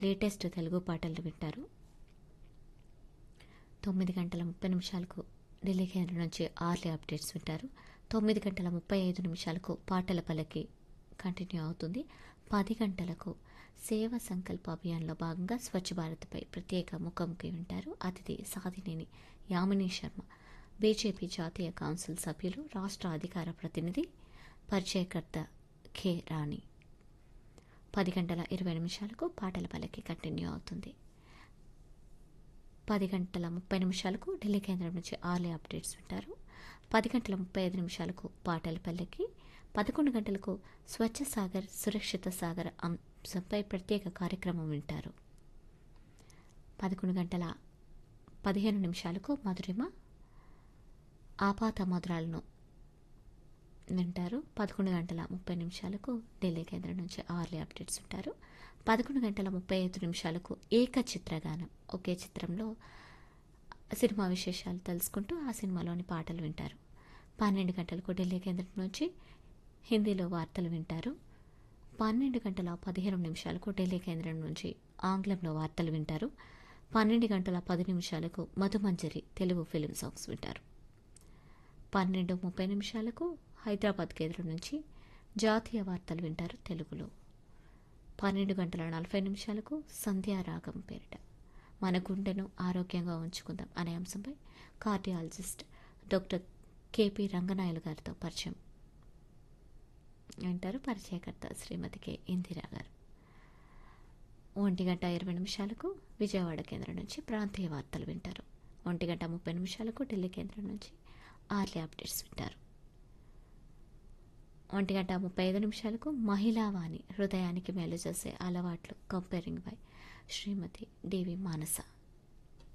latest Telugu పాటలు వింటారు తొమ్మిది గంటల ముప్పై నిమిషాలకు ఢిల్లీ కేంద్రం నుంచి ఆర్లీ అప్డేట్స్ వింటారు తొమ్మిది గంటల ముప్పై ఐదు నిమిషాలకు పాటల పలకి కంటిన్యూ అవుతుంది పది గంటలకు సేవ సంకల్ప అభియాన్లో భాగంగా స్వచ్ఛ భారత్పై ప్రత్యేక ముఖముఖి వింటారు అతిథి సాధినేని యామిని శర్మ బీజేపీ జాతీయ కౌన్సిల్ సభ్యులు రాష్ట్ర అధికార ప్రతినిధి పరిచయకర్త కె రాణి పది గంటల ఇరవై నిమిషాలకు పాటల పలకి కంటిన్యూ అవుతుంది పది గంటల ముప్పై నిమిషాలకు ఢిల్లీ కేంద్రం నుంచి ఆర్లీ అప్డేట్స్ వింటారు పది గంటల ముప్పై ఐదు నిమిషాలకు పాటల పల్లెకి పదకొండు గంటలకు స్వచ్ఛ సాగర్ సురక్షిత సాగర్ అంశంపై ప్రత్యేక కార్యక్రమం వింటారు పదకొండు గంటల పదిహేను నిమిషాలకు మధురిమ ఆపాత మధురాలను వింటారు పదకొండు గంటల ముప్పై నిమిషాలకు ఢిల్లీ కేంద్రం నుంచి ఆర్లీ అప్డేట్స్ ఉంటారు పదకొండు గంటల ముప్పై ఐదు నిమిషాలకు ఏక చిత్రగానం ఒకే చిత్రంలో సినిమా విశేషాలు తెలుసుకుంటూ ఆ సినిమాలోని పాటలు వింటారు పన్నెండు గంటలకు ఢిల్లీ కేంద్రం నుంచి హిందీలో వార్తలు వింటారు పన్నెండు గంటల పదిహేను నిమిషాలకు ఢిల్లీ కేంద్రం నుంచి ఆంగ్లంలో వార్తలు వింటారు పన్నెండు గంటల పది నిమిషాలకు మధుమంజరి తెలుగు ఫిలిం సాంగ్స్ వింటారు పన్నెండు ముప్పై నిమిషాలకు హైదరాబాద్ కేంద్రం నుంచి జాతీయ వార్తలు వింటారు తెలుగులో పన్నెండు గంటల నలభై నిమిషాలకు సంధ్యారాగం పేరిట మన గుండెను ఆరోగ్యంగా ఉంచుకుందాం అనే అంశంపై కార్డియాలజిస్ట్ డాక్టర్ కేపీ రంగనాయలు గారితో పరిచయం అంటారు పరిచయకర్త శ్రీమతి కె ఇందిరా గారు ఒంటి గంట ఇరవై నిమిషాలకు విజయవాడ కేంద్రం నుంచి ప్రాంతీయ వార్తలు వింటారు ఒంటి గంట ముప్పై నిమిషాలకు ఢిల్లీ కేంద్రం నుంచి ఆర్లీ అప్డేట్స్ వింటారు ఒంటి గంట ముప్పై ఐదు నిమిషాలకు మహిళా వాణి హృదయానికి మేలు చేసే అలవాట్లు comparing by Shrimati DV Manasa